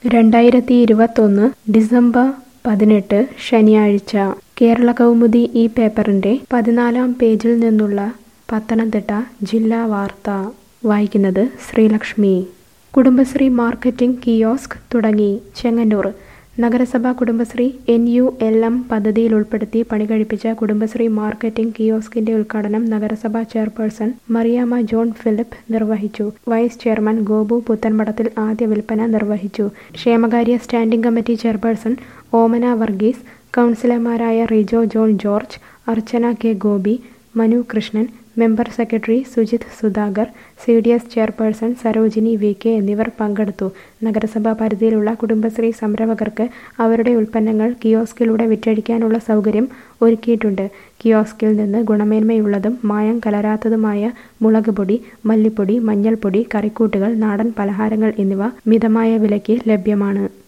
രണ്ടായിരത്തി ഇരുപത്തൊന്ന് ഡിസംബർ പതിനെട്ട് ശനിയാഴ്ച കേരള കൗമുദി ഈ പേപ്പറിന്റെ പതിനാലാം പേജിൽ നിന്നുള്ള പത്തനംതിട്ട ജില്ലാ വാർത്ത വായിക്കുന്നത് ശ്രീലക്ഷ്മി കുടുംബശ്രീ മാർക്കറ്റിംഗ് കിയോസ്ക് തുടങ്ങി ചെങ്ങന്നൂർ നഗരസഭ Kudumbashree N U L M പദ്ധതിയിൽ ഉൾപ്പെടുത്തി പണികഴിപ്പിച്ച കുടുംബശ്രീ മാർക്കറ്റിംഗ് കിയോസ്കിന്റെ ഉദ്ഘാടനം നഗരസഭാ ചെയർപേഴ്സൺ മറിയാമ്മ ജോൺ ഫിലിപ്പ് നിർവഹിച്ചു വൈസ് ചെയർമാൻ ഗോപു പുത്തൻപടത്തിൽ ആദ്യ വിൽപ്പന നിർവഹിച്ചു ക്ഷേമകാര്യ standing committee chairperson Omana Varghese കൗൺസിലർമാരായ Rijo John George Archana K Gopi Manu Krishnan member secretary Sujith Sudhakar C D S chairperson Sarojini V K എന്നിവർ പങ്കെടുത്തു നഗരസഭാ പരിധിയിലുള്ള കുടുംബശ്രീ സംരംഭകർക്ക് അവരുടെ ഉൽപ്പന്നങ്ങൾ കിയോസ്കിലൂടെ വിറ്റഴിക്കാനുള്ള സൗകര്യം ഒരുക്കിയിട്ടുണ്ട് കിയോസ്കിൽ നിന്ന് ഗുണമേന്മയുള്ളതും മായം കലരാത്തതുമായ മുളക് പൊടി മല്ലിപ്പൊടി മഞ്ഞൾപ്പൊടി കറിക്കൂട്ടുകൾ നാടൻ പലഹാരങ്ങൾ എന്നിവ മിതമായ വിലയ്ക്ക് ലഭ്യമാണ്